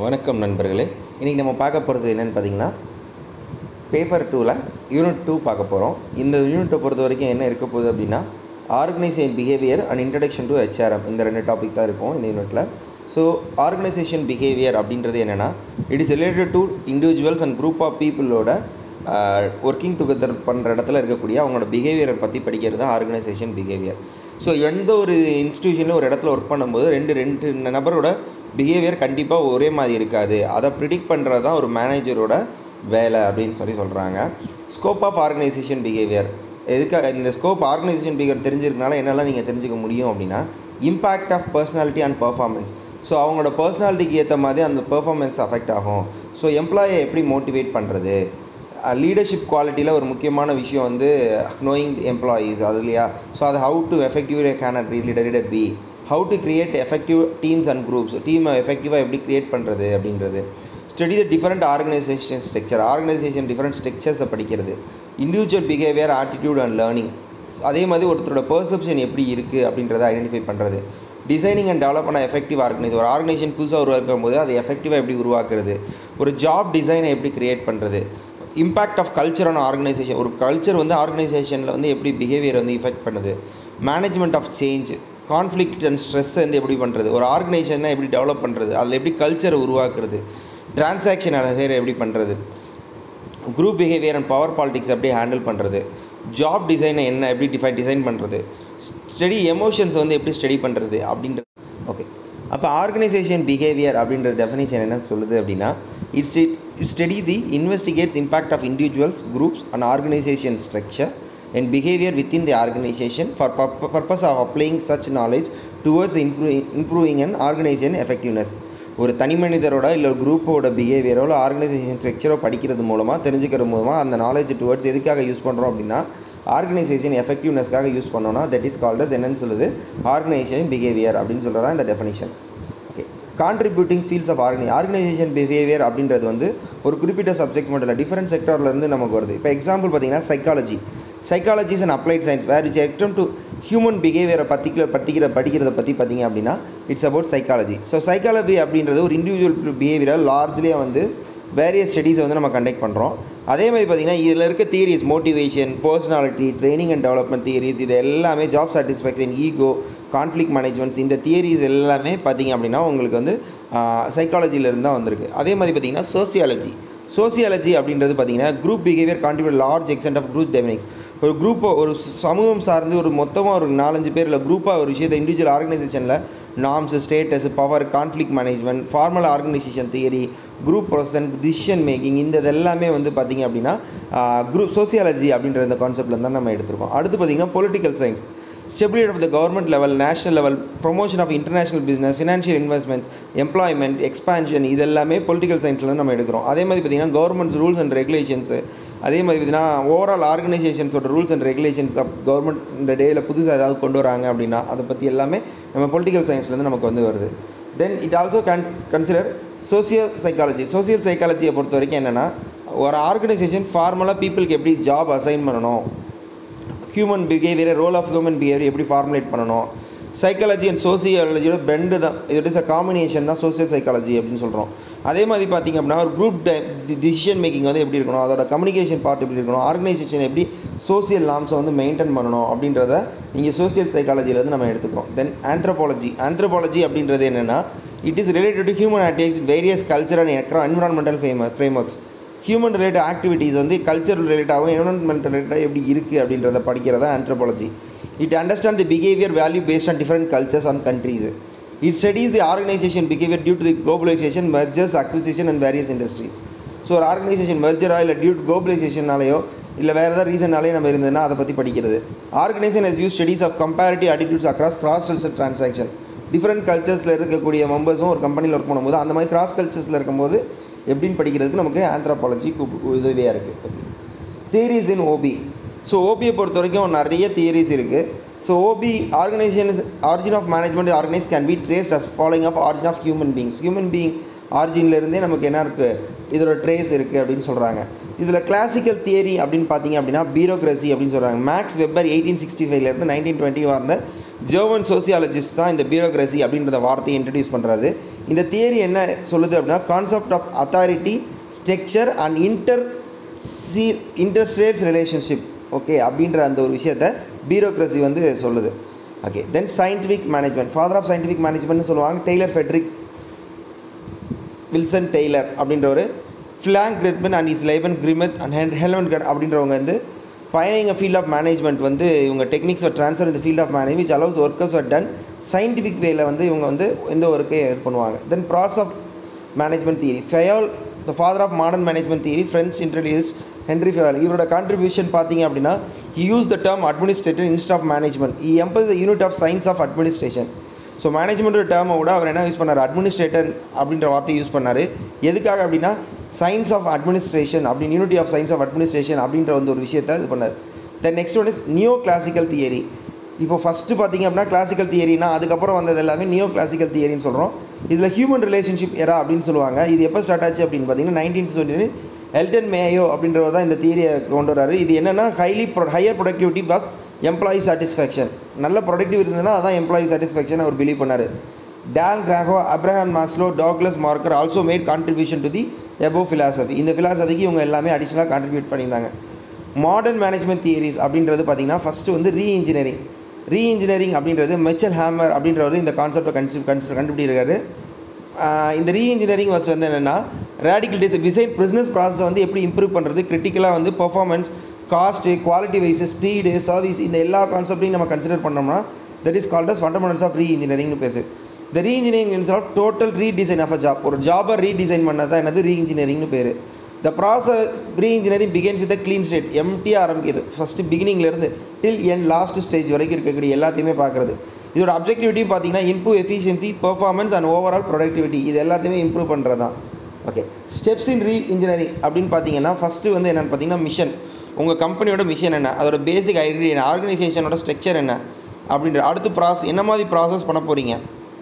வணக்கம் நண்பர்களே இன்றைக்கி நம்ம பார்க்க போகிறது என்னென்னு பார்த்தீங்கன்னா பேப்பர் டூவில் யூனிட் டூ பார்க்க போகிறோம் இந்த யூனிட்டை பொறுத்த வரைக்கும் என்ன இருக்க போகுது அப்படின்னா organisation behaviour and introduction to HRM இந்த ரெண்டு டாபிக் தான் இருக்கும் இந்த யூனிட்டில் ஸோ ஆர்கனைசேஷன் பிஹேவியர் அப்படின்றது என்னென்னா it is related to individuals and group of பீப்புளோட ஒர்க்கிங் டுகெதர் பண்ணுற இடத்துல இருக்கக்கூடிய அவங்களோட பிஹேவியரை பற்றி படிக்கிறது தான் ஆர்கனைசேஷன் பிஹேவியர் ஸோ எந்த ஒரு இன்ஸ்டியூஷனில் ஒரு இடத்துல ஒர்க் பண்ணும்போது ரெண்டு ரெண்டு நபரோட பிஹேவியர் கண்டிப்பாக ஒரே மாதிரி இருக்காது அதை ப்ரிடிக்ட் பண்ணுறது தான் ஒரு மேனேஜரோட வேலை அப்படின்னு சொல்லி சொல்கிறாங்க ஸ்கோப் ஆஃப் ஆர்கனைசேஷன் பிஹேவியர் எதுக்காக இந்த ஸ்கோப் ஆர்கனைசேஷன் பிஹேவியர் தெரிஞ்சிருக்கனால என்னெல்லாம் நீங்கள் தெரிஞ்சுக்க முடியும் அப்படின்னா impact of personality and performance so அவங்களோட பர்சனாலிட்டிக்கு ஏற்ற மாதிரி அந்த பெர்ஃபார்மன்ஸ் அஃபெக்ட் ஆகும் ஸோ எம்ப்ளாயை எப்படி மோட்டிவேட் பண்ணுறது லீடர்ஷிப் குவாலிட்டியில் ஒரு முக்கியமான விஷயம் வந்து நோயிங் எம்ப்ளாயீஸ் அது இல்லையா ஸோ அது how to effective can leader leader be how to create effective teams and groups டீமை எஃபெக்டிவாக எப்படி கிரியேட் பண்ணுறது அப்படின்றது study the different organisation structure organisation different ஸ்ட்ரக்சர்ஸை படிக்கிறது individual behaviour attitude and learning அதே மாதிரி ஒருத்தரோட பர்செப்ஷன் எப்படி இருக்குது அப்படின்றத ஐடென்டிஃபை பண்ணுறது டிசைனிங் அண்ட் டெவலப் பண்ண எஃபெக்டிவ் ஆர்கனைஸ் ஒரு ஆர்கனைசேஷன் புதுசாக உருவாக்கும் போது அதை எஃபெக்டிவாக எப்படி உருவாக்குறது ஒரு ஜாப் டிசைனை எப்படி கிரியேட் பண்ணுறது impact of culture on organisation ஒரு கல்ச்சர் வந்து ஆர்கனைசேஷனில் வந்து எப்படி பிஹேவியர் வந்து இஃபெக்ட் பண்ணுது management of change conflict and ஸ்ட்ரெஸ்ஸை வந்து எப்படி பண்ணுறது ஒரு ஆர்கனைசேஷனை எப்படி டெவலப் பண்ணுறது அதில் எப்படி கல்ச்சரை உருவாக்குறது டிரான்சாக்ஷன் அதை எப்படி பண்ணுறது group behaviour and power politics எப்படி ஹேண்டில் பண்ணுறது ஜாப் டிசைனை என்ன எப்படி டிஃபைன் டிசைன் பண்ணுறது ஸ்டடி எமோஷன்ஸ் வந்து எப்படி ஸ்டடி பண்ணுறது அப்படின்றது ஓகே அப்போ ஆர்கனைசேஷன் பிஹேவியர் அப்படின்ற டெஃபினேஷன் என்ன சொல்லுது அப்படின்னா it's it study the investigates impact of individuals groups and organisation structure and behavior within the organization for pur- purpose of applying such knowledge towards improving, improving an organization effectiveness ஒரு தனி மனிதரோட இல்லை ஒரு குரூப்போட பிஹேவியரோ இல்லை organisation ஸ்ட்ரக்சரோ படிக்கிறது மூலமாக தெரிஞ்சுக்கிறது மூலமாக அந்த நாலேஜ் டுவர்ட்ஸ் எதுக்காக யூஸ் பண்ணுறோம் அப்படின்னா ஆர்கனைசேஷன் எஃபெக்டிவ்னஸ்க்காக யூஸ் பண்ணோன்னா தட் இஸ் கால்டஸ் என்னன்னு சொல்லுது ஆர்கனைசேஷன் பிஹேவியர் அப்படின்னு சொல்கிறதா இந்த definition okay contributing fields of ஆர்கனை ஆர்கனைசேஷன் பிஹேவியர் அப்படின்றது வந்து ஒரு குறிப்பிட்ட சப்ஜெக்ட் மட்டும் இல்லை டிஃப்ரெண்ட் செக்டர்லேருந்து நமக்கு வருது இப்போ எக்ஸாம்பிள் பார்த்தீங்கன்னா psychology psychology is and applied science where it's எக்டம் டு ஹியூமன் பிஹேவியரை பர்டிகுலர் பர்டிகுலர் படிக்கிறத பற்றி பார்த்தீங்க அப்படின்னா it's about psychology so psychology அப்படின்றது ஒரு இண்டிவிஜுவல் பிஹேவியரை லார்ஜ்லியாக வந்து வேரியஸ் ஸ்டடீஸை வந்து நம்ம கண்டக்ட் பண்ணுறோம் அதே மாதிரி பார்த்திங்கன்னா இதில் இருக்க theories motivation personality training and development theories இது எல்லாமே job satisfaction ego conflict managements இந்த தியரிஸ் எல்லாமே பார்த்திங்க அப்படின்னா உங்களுக்கு வந்து சைக்காலஜியிலேருந்து தான் வந்திருக்கு அதே மாதிரி பார்த்திங்கன்னா சோசியாலஜி சோசியாலஜி அப்படின்றது பார்த்தீங்கன்னா group behaviour contribute large extent of group dynamics ஒரு குரூப்பை ஒரு சமூகம் சார்ந்து ஒரு மொத்தமாக ஒரு நாலஞ்சு பேர் இல்லை குரூப்பாக ஒரு விஷயத்தை இண்டிவிஜுவல் ஆர்கனைசேஷனில் norms status power conflict management formal organisation theory group process decision making இந்த இதெல்லாமே வந்து பார்த்திங்க அப்படின்னா குரூப் சோசியாலஜி அப்படின்ற இந்த கான்செப்டில் தான் நம்ம எடுத்திருக்கோம் அடுத்து பார்த்திங்கன்னா political science stability of the government level national level promotion of international business financial investments employment expansion இது எல்லாமே பொலிட்டிக்கல் சயின்ஸில் நம்ம எடுக்கிறோம் அதே மாதிரி பார்த்திங்கன்னா கவர்மெண்ட்ஸ் ரூல்ஸ் அண்ட் ரெகுலேஷன்ஸு அதே மாதிரி பார்த்திங்கன்னா ஓவரால் ஆர்கனைசேஷன்ஸோட rules and regulations of government இந்த டேயில் புதுசாக ஏதாவது கொண்டு வராங்க அப்படின்னா அதை பற்றி எல்லாமே நம்ம பொலிட்டிக்கல் சயின்ஸ்லேருந்து நமக்கு வந்து வருது then it also can consider social psychology social சைக்காலஜியை பொறுத்த வரைக்கும் என்னென்னா ஒரு ஆர்கனைசேஷன் ஃபார்மலாக பீப்புளுக்கு எப்படி ஜாப் அசைன் பண்ணணும் human behaviour role of human behaviour எப்படி ஃபார்முலேட் பண்ணணும் சைக்காலஜி அண்ட் சோசியாலஜியோட பெண்டு தான் இது இஸ் அ காம்பினேஷன் தான் சோசியல் சைக்காலஜி அப்படின்னு சொல்கிறோம் அதே மாதிரி பார்த்திங்க அப்படின்னா ஒரு குரூப் டிசிஷன் மேக்கிங் வந்து எப்படி இருக்கணும் அதோட கம்யூனிகேஷன் பார்ட் எப்படி இருக்கணும் ஆர்கனைசேஷன் எப்படி சோசியல் நாம்ஸை வந்து மெயின்டைன் பண்ணணும் அப்படின்றத இங்கே சோசியல் சைக்காலஜிலேருந்து நம்ம எடுத்துக்கிறோம் தென் ஆந்த்ரோபாலஜி ஆந்த்ரோபாலஜி அப்படின்றது என்னென்னா it is related to human activities various culture and environmental ஃபேம frameworks human related activities வந்து கல்ச்சர் ரிலேட்டாகவும் என்வரன்மெண்ட் ரிலேட்டாக எப்படி இருக்குது அப்படின்றத படிக்கிறதா anthropology it understand the behaviour value based on different cultures and countries it studies the organisation behaviour due to the globalisation mergers acquisition and various industries so ஒரு organisation மெர்ஜரா இல்லை டியூ டு குளோபலைசேஷனாலேயோ இல்லை வேறு ஏதாவது ரீசனாலேயே நம்ம இருந்ததுன்னா அதை பற்றி படிக்கிறது organisation has use studies of comparative attitudes across cross transaction different கல்ச்சர்ஸில் இருக்கக்கூடிய மெம்பர்ஸும் ஒரு கம்பெனியில் ஒர்க் பண்ணும்போது அந்த மாதிரி கிராஸ் கல்ச்சர்ஸில் இருக்கும்போது எப்படின்னு படிக்கிறதுக்கு நமக்கு ஆந்த்ராபாலஜி உதவியாக இருக்குது okay theories in OB so ஓபியை பொறுத்த வரைக்கும் நிறைய தியரிஸ் இருக்குது so OB organisation origin of management organise can be traced as following of origin of human beings human being ஆரிஜின்லேருந்தே நமக்கு என்ன இருக்குது இதோட ட்ரேஸ் இருக்குது அப்படின்னு சொல்கிறாங்க இதில் கிளாசிக்கல் தியரி அப்படின்னு பார்த்தீங்க அப்படின்னா பியூரோக்ரஸி அப்படின்னு சொல்கிறாங்க மேக்ஸ் வெப்பர் எயிட்டீன் சிக்ஸ்டி ஃபைவ்லேருந்து நைன்டீன் டுவெண்ட்டி வந்த ஜெர்மன் சோசியாலஜிஸ்ட் தான் இந்த பியூரோக்ரஸி அப்படின்றத வார்த்தையை இன்ட்ரடியூஸ் பண்ணுறாரு இந்த தியரி என்ன சொல்லுது அப்படின்னா concept of authority structure and inter சி இன்டர்ஸ்டேட்ஸ் ரிலேஷன்ஷிப் ஓகே அப்படின்ற அந்த ஒரு விஷயத்த பியூரோக்ரஸி வந்து சொல்லுது okay then scientific management father of scientific மேனேஜ்மெண்ட்னு சொல்லுவாங்க டெய்லர் ஃபெட்ரிக் வில்சன் டெய்லர் அப்படின்ற ஒரு ஃப்ளாங்க் கிரிட்மன் அண்ட் இஸ் லைபன் கிரிமத் அண்ட் ஹென் ஹெல்மன் கட் அப்படின்றவங்க வந்து பயணிங்க ஃபீல்ட் ஆஃப் மேனேஜ்மெண்ட் வந்து இவங்க டெக்னிக்ஸ் ஆர் ட்ரான்ஸ்ஃபர் இந்த field of manage which allows workers are done scientific வேல வந்து இவங்க வந்து இந்த ஒர்க்கை இது பண்ணுவாங்க then process of management theory Fayol the father of modern management theory friends introduce Henry Fayol இவரோட கான்ட்ரிபியூஷன் பார்த்தீங்க அப்படின்னா he use the term administrator instead of management இ emphasis the unit of science of administration so management டேர்மை விட அவர் என்ன use பண்ணார் administrator அப்படின்ற வார்த்தையை யூஸ் பண்ணார் எதுக்காக அப்படின்னா சயின்ஸ் ஆஃப் அட்மினிஸ்ட்ரேஷன் அப்படின்னு unity of science of administration அப்படின்ற வந்து ஒரு விஷயத்தை இது பண்ணார் then next one is neo classical theory இப்போ ஃபஸ்ட்டு பார்த்தீங்க அப்படின்னா கிளாசிக்கல் தியரினா அதுக்கப்புறம் வந்தது எல்லாமே நியோ கிளாசிக்கல் தியரின்னு சொல்கிறோம் இதில் ஹியூமன் ரிலேஷன்ஷிப் எரா அப்படின்னு சொல்லுவாங்க இது எப்போ ஸ்டார்ட் ஆச்சு அப்படின்னு பார்த்தீங்கன்னா நைன்டீன் டுவெண்ட்டி எல்டன் மேயோ அப்படின்றவர் தான் இந்த தியரியை கொண்டு வராரு இது என்னென்னா ஹைலி ப்ரொ higher productivity was employee satisfaction நல்ல ப்ரொடக்டிவ் இருந்ததுன்னா அதான் எம்ப்ளாயி சாட்டிஸ்ஃபேக்ஷன் அவர் பிலீவ் பண்ணார் டால் கிராகோ Abraham Maslow Douglas McGregor also made contribution to the எபோ philosophy இந்த philosophyக்கு இவங்க எல்லாமே அடிஷ்னலாக கான்ட்ரிபியூட் பண்ணியிருந்தாங்க மாடர்ன் மேனேஜ்மெண்ட் தியரிஸ் அப்படின்றது பார்த்தீங்கன்னா ஃபஸ்ட்டு வந்து ரீ இன்ஜினியரிங் ரீ இன்ஜினியரிங் அப்படின்றது மெச்சல் ஹேமர் அப்படின்றவர் இந்த கான்செப்டை கன்சி கன்சி கண்டுபிடிக்கிறாரு ஆஹ் இந்த ரீ இன்ஜினியரிங் வச்சு வந்து என்னென்னா ரேடிக்கல் டிசை டிசைன் பிஸ்னஸ் ப்ராசஸை வந்து எப்படி இம்ப்ரூவ் பண்ணுறது கிரிட்டிக்கலாக வந்து performance cost quality wise speed service இந்த எல்லா கான்செப்டையும் நம்ம கன்சிடர் பண்ணோம்னா that is called as fundamentals of re இன்ஜினியரிங்னு பேசு இந்த ரீ இன்ஜினியரிங் இன்ஸ் of total redesign of a job ஒரு ஜாபை ரீடிசைன் பண்ணது தான் என்னது ரீ இன்ஜினியரிங்னு பேர் the process re engineering begins with clean state எம்டியாக ஆரம்பிக்குது ஃபஸ்ட்டு பிகினிங்லேருந்து டில் என் லாஸ்ட் ஸ்டேஜ் வரைக்கும் இருக்கக்கூடிய எல்லாத்தையுமே பார்க்குறது இதோட அப்ஜெக்டிவிட்டியும் பார்த்தீங்கன்னா improve efficiency performance and overall productivity இது எல்லாத்தையுமே இம்ப்ரூவ் பண்ணுறது தான் okay steps in re engineering அப்படின்னு பார்த்தீங்கன்னா ஃபஸ்ட்டு வந்து என்னென்னு பார்த்தீங்கன்னா மிஷன் உங்கள் கம்பெனியோட மிஷன் என்ன அதோட பேசிக் ஐடியா என்ன ஆர்கனைசேஷனோட ஸ்ட்ரக்சர் என்ன அப்படின்ற அடுத்து ப்ராசஸ் என்ன மாதிரி ப்ராசஸ் பண்ண போகிறீங்க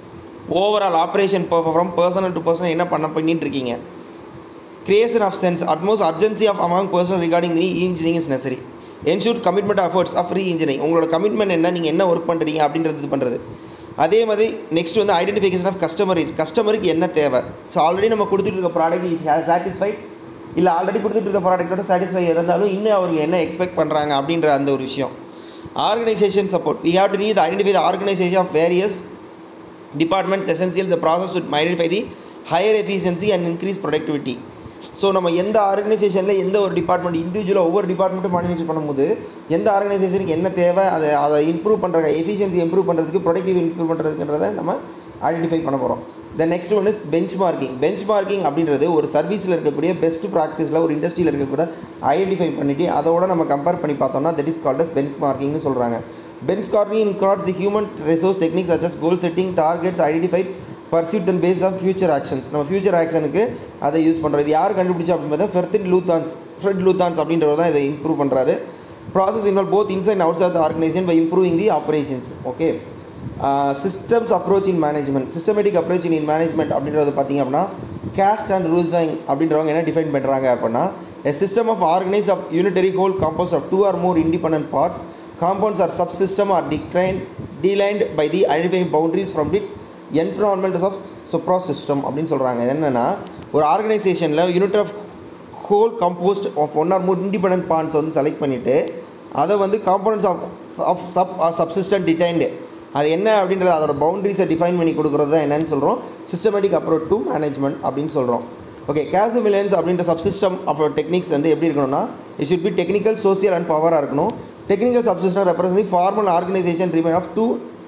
overall operation from personal to personal என்ன பண்ண பண்ணிட்டு இருக்கீங்க creation of sense utmost urgency of among person regarding re-engineering is necessary ensure commitment efforts of re-engineering உங்களோட கமிட்மெண்ட் என்ன நீங்கள் என்ன ஒர்க் பண்ணுறீங்க அப்படின்றது இது பண்ணுறது அதே மாதிரி நெக்ஸ்ட் வந்து ஐடென்டிஃபிகேஷன் ஆஃப் கஸ்டமர் கஸ்டமருக்கு என்ன தேவை ஸோ ஆல்ரெடி நம்ம கொடுத்துட்டு இருக்க ப்ராடக்ட் இஸ் சாட்டிஸ்ஃபைட் இல்லை ஆல்ரெடி கொடுத்துட்டு இருக்க ப்ராடக்ட்டோட சாட்டிஸ்ஃபை இருந்தாலும் இன்னும் அவருக்கு என்ன எக்ஸ்பெக்ட் பண்ணுறாங்க அப்படின்ற அந்த ஒரு விஷயம் organisation support we have to need to identify the organization of various departments essential the process to identify the higher efficiency and increase productivity so நம்ம எந்த ஆர்கனைசேஷனில் எந்த ஒரு டிபார்ட்மெண்ட் இண்டிவிஜுவலாக ஒவ்வொரு டிபார்ட்மெண்ட்டும் மானிட்டர் பண்ணும்போது எந்த ஆர்கனைசேஷனுக்கு என்ன தேவை அதை அதை இம்ப்ரூவ் பண்ணுற எஃபிஷியன்சி இம்ப்ரூவ் பண்ணுறதுக்கு ப்ரொடக்டிவ் இம்ப்ரூவ் பண்ணுறதுன்றதை நம்ம ஐடென்டிஃபை பண்ண போகிறோம் then next one is benchmarking benchmarking அப்படின்றது ஒரு சர்வீஸில் இருக்கக்கூடிய பெஸ்ட் ப்ராக்டிஸில் ஒரு இண்டஸ்ட்ரியில் இருக்கக்கூடிய ஐடென்டிஃபை பண்ணிவிட்டு அதோட நம்ம கம்பேர் பண்ணி பார்த்தோம்னா தட் இஸ் கால்ட் அஸ் பெஞ்ச் மார்க்கிங்னு சொல்கிறாங்க பெஞ்ச் மார்க்கிங் இன்க்ராட்ஸ் the human resource techniques such as goal setting targets identified pursued then base of future actions நம்ம ஃபியூச்சர் ஆக்ஷனுக்கு அதை யூஸ் பண்ணுறது இது யார் கண்டுபிடிச்சா அப்படின்னு பார்த்தா ஃபெர்தின் லூத்தான்ஸ் ஃப்ரெட் லூத்தான்ஸ் அப்படின்றவர் தான் இதை இம்ப்ரூவ் பண்ணுறாரு process involve both inside and out of the organisation by improving the operations okay systems approach in management systematic approach in management அப்படின்றது பார்த்தீங்க அப்படின்னா கேஸ்ட் அண்ட் ரூல்ஸிங் அப்படின்றவங்க என்ன டிஃபைன் பண்ணுறாங்க அப்படின்னா a system of organized of unitary whole composed of two or more independent parts compounds or subsystem are declined delined by the identifying boundaries from its environment of suprasystem அப்படின்னு சொல்கிறாங்க என்னென்னா ஒரு ஆர்கனைசேஷனில் unit of whole composed of one or more independent parts வந்து select பண்ணிவிட்டு அதை வந்து components of of sub subsystem டிடைன்டு அது என்ன அப்படின்றது அதோட பவுண்டரிஸை டிஃபைன் பண்ணி கொடுக்குறது தான் என்னன்னு சொல்கிறோம் சிஸ்டமேட்டிக் அப்ரோச் டு மேனேஜ்மெண்ட் அப்படின்னு சொல்கிறோம் ஓகே கேசுமிலன்ஸ் அப்படின்ற சப்சிஸ்டம் அப்புறம் டெக்னிக்ஸ் வந்து எப்படி இருக்கணும்னா it should be technical social and பவராக இருக்கணும் technical subsystem represent formal organisation remain of to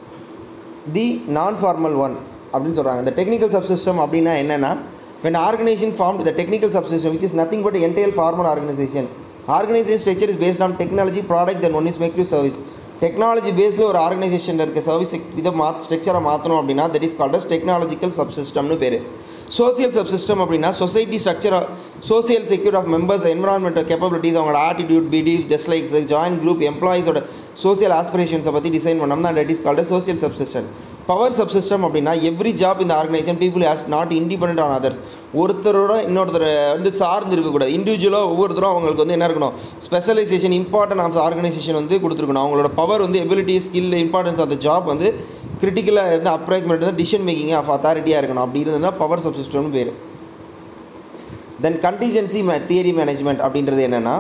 the non formal one அப்படின்னு சொல்கிறாங்க இந்த டெக்னிக்கல் சப்சிஸ்டம் அப்படின்னா என்னென்னா when organization formed the technical subsystem which is nothing but entire formal organization organization structure is based on technology product then one is make to service technology பேஸில் ஒரு ஆர்கனைசேஷனில் இருக்க service இதை மா ஸ்ட்ரக்சரை மாற்றணும் அப்படின்னா that is called as technological சப்சிஸ்டம்னு பேர் சோசியல் சப்சிஸ்டம் அப்படின்னா society structure social secure of members environmental capabilities அவங்களோட ஆட்டிடியூட் பிடிஃப் டிஸ்லைக்ஸ் ஜாயின் குரூப் எம்ப்ளாயிஸோட சோசியல் ஆஸ்பிரேஷன்ஸை பற்றி டிசைன் பண்ணோம்னா that is called social subsystem power subsystem அப்படின்னா எவ்ரி ஜாப் இந்த organisation people has not independent on others ஒருத்தரோட இன்னொருத்தர் வந்து சார்ந்து இருக்கக்கூடாது இண்டிவிஜுவலாக ஒவ்வொருத்தரும் அவங்களுக்கு வந்து என்ன இருக்கணும் ஸ்பெஷலைசேஷன் இம்பார்ட்டன்ட் ஆஃப் ஆர்கனைசேஷன் வந்து கொடுத்துருக்கணும் அவங்களோட பவர் வந்து ability skill importance of the job வந்து கிரிட்டிக்கலாக இருந்து அப்ராக்சிமேட் வந்து டிசிஷன் மேக்கிங் ஆஃப் அத்தாரிட்டியாக இருக்கணும் அப்படி இருந்ததுன்னா பவர் சப்சிஸ்டம்னு பேர் then contingency may theory management அப்படின்றது என்னென்னா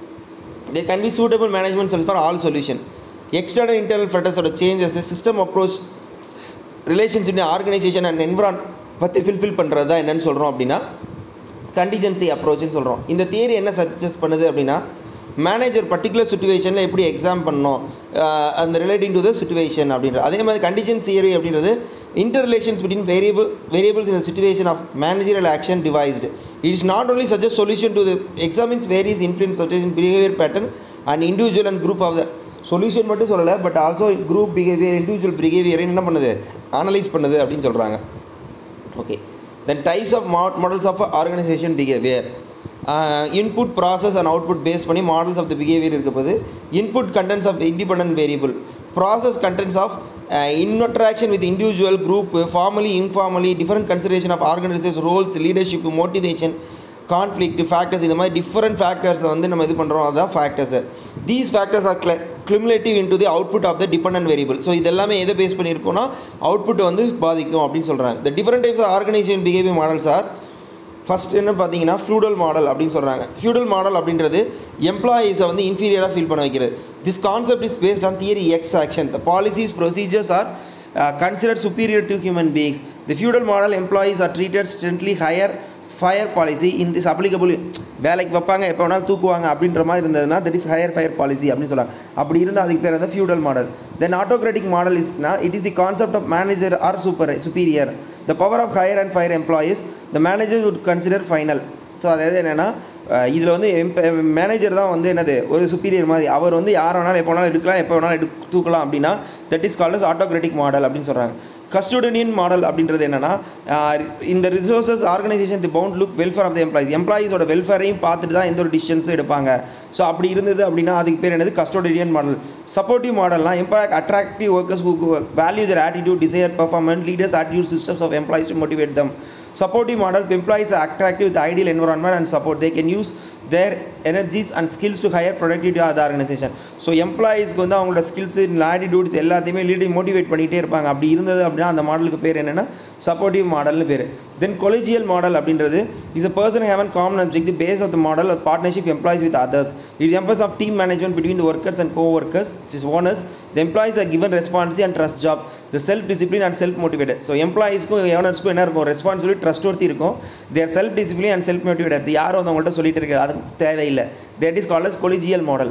they can be suitable management சொல் for all solution external internal ஃபேக்டர்ஸோட changes system approach relationship organisation and என்விரான் பற்றி ஃபில்ஃபில் பண்ணுறது தான் என்னென்னு சொல்கிறோம் அப்படின்னா கண்டிஜென்சி அப்ரோச்னு சொல்கிறோம் இந்த தியரி என்ன சஜஸ்ட் பண்ணுது அப்படின்னா மேனேஜர் பர்டிகுலர் சுச்சுவேஷனில் எப்படி எக்ஸாம் பண்ணணும் அஹ் அந்த ரிலேட்டிங் டு த சுச்சுவேஷன் அப்படின்றது அதே மாதிரி கண்டிஜென்சி தியரி அப்படின்றது inter relations between variable variables in situation of managerial action devised it is not only suggest solution to the examines various influence situation behavior pattern and individual and group of the solution மட்டும் சொல்லலை but also group behaviour individual behaviour என்ன பண்ணுது analyse பண்ணுது அப்படின்னு சொல்கிறாங்க okay then types of models of organisation behaviour input process and output base பண்ணி models of the behaviour இருக்கப்போது input contents of independent variable process contents of interaction with individual group formally informally different consideration of organisation roles leadership motivation conflict factors இந்த மாதிரி different ஃபேக்டர்ஸை வந்து நம்ம இது பண்ணுறோம் அதுதான் factors these factors are cumulative into the output of the dependent variable so இது எல்லாமே எதை பேஸ் பண்ணியிருக்கோம்னா அவுட்புட் வந்து பாதிக்கும் அப்படின்னு சொல்கிறாங்க the different types of organisation behaviour models are first என்ன பார்த்தீங்கன்னா ஃபியூடல் மாடல் அப்படின்னு சொல்கிறாங்க ஃபியூடல் மாடல் அப்படின்றது எம்ப்ளாயீஸை வந்து இன்ஃபீரியராக ஃபீல் பண்ண வைக்கிறது this concept is based on theory X action the policies procedures are considered superior to human beings the feudal model employees are treated strictly hire fire policy in this applicable வேலைக்கு வைப்பாங்க எப்போ வேணாலும் தூக்குவாங்க அப்படின்ற மாதிரி இருந்ததுன்னா that is hire fire policy அப்படின்னு சொல்லுவாங்க அப்படி இருந்தால் அதுக்கு பேர் வந்து feudal model then autocratic model இஸ்னா it is the concept of manager are super superior the power of hire and fire employees the manager would consider final so அதாவது என்னென்னா இதில் வந்து மேனேஜர் தான் வந்து என்னது ஒரு சுப்பீரியர் மாதிரி அவர் வந்து யார் வேணாலும் எப்போ வேணாலும் எடுக்கலாம் எப்போ வேணாலும் எடு தூக்கலாம் அப்படின்னா that is called autocratic model அப்படின்னு சொல்கிறாங்க கஸ்டோடியன் மாடல் அப்படின்றது என்னென்னா இந்த resources organisation the bound look welfare of the employees எம்ப்ளாயீஸோட வெல்ஃபேரையும் பார்த்துட்டு தான் எந்த ஒரு டிசிஷன்ஸும் எடுப்பாங்க ஸோ அப்படி இருந்தது அப்படின்னா அதுக்கு பேர் என்னது கஸ்டோடியன் மாடல் சப்போர்ட்டிவ் மாடல்னா employee attractive workers who value their attitude desire performance leaders attitude systems of employees to motivate them supportive model employees are attractive with ideal environment and support they can use their energies and skills to higher productivity of the organization so எம்ப்ளாயீஸ்க்கு வந்து அவங்களோட skills attitudes எல்லாத்தையுமே leading motivate பண்ணிகிட்டே இருப்பாங்க அப்படி இருந்தது அப்படின்னா அந்த மாடலுக்கு பேர் என்னென்னா சப்போர்ட்டிவ் மாடல்னு பேர் தென் கொலிஜியல் மாடல் அப்படின்றது is a person having common objective base of the model of partnership employees with others it members of team management between the workers and co workers is owners the employees are given responsibility and trust job the self discipline and self motivated so எம்ப்ளாயிஸ்க்கும் ஓனர்ஸ்க்கும் என்ன இருக்கும் responsibility trust ஒருத்தி இருக்கும் their self discipline and self motivated யாரும் வந்து அவங்கள்ட்ட சொல்லிட்டு இருக்காது அது தேவையில்லை that is called as collegial model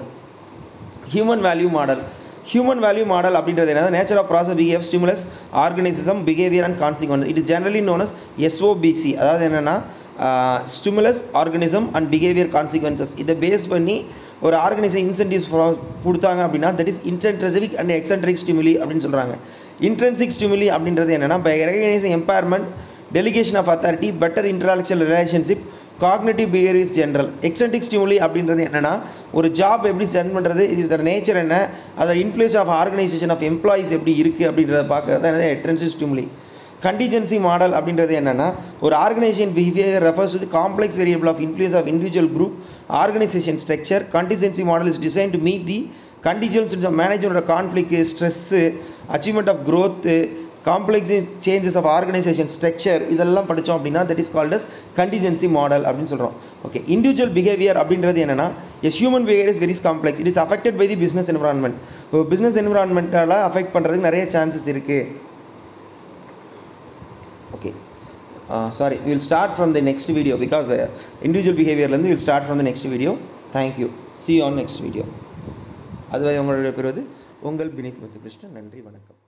human value model human value model அப்படின்றது என்ன nature of process behave stimulus organism behaviour and consequence it is generally known as SOBC அதாவது என்னென்னா stimulus organism and behaviour consequences இதை base பண்ணி ஒரு organisation incentives கொடுத்தாங்க அப்படின்னா that is intrinsic and extrinsic stimuli அப்படின்னு சொல்கிறாங்க இன்ட்ரென்சிக் ஸ்டிமுலி அப்படின்றது என்னென்னா by recognising empowerment delegation of authority better intellectual relationship cognitive behaviour is general extrinsic stimuli அப்படின்றது என்னென்னா ஒரு ஜாப் எப்படி சென்ட் பண்ணுறது இதோட நேச்சர் என்ன அதோட influence of organisation of employees எப்படி இருக்குது அப்படின்றத பார்க்கறது தான் என்னது எட்ரன்சிக் ஸ்டிமுலி கண்டிஜென்சி மாடல் அப்படின்றது என்னென்னா ஒரு organisation behaviour refers with complex variable of influence of individual group organisation structure contingency model is design to meet the contingencies மேனேஜரோட conflict stress achievement of growth complex changes of organisation structure இதெல்லாம் படித்தோம் அப்படின்னா that is called as contingency model அப்படின்னு சொல்கிறோம் okay individual behaviour அப்படின்றது என்னென்னா as human behaviour is very complex it is affected by the business environment business என்வரான்மெண்ட்டால் affect பண்ணுறதுக்கு நிறைய சான்சஸ் இருக்குது okay sorry will start from the next video because individual பிஹேவியர்லேருந்து will start from the next video thank you see on next video அதுவரை உங்களுடைய பெறுவது உங்கள் beneath Muthukrishnan நன்றி வணக்கம்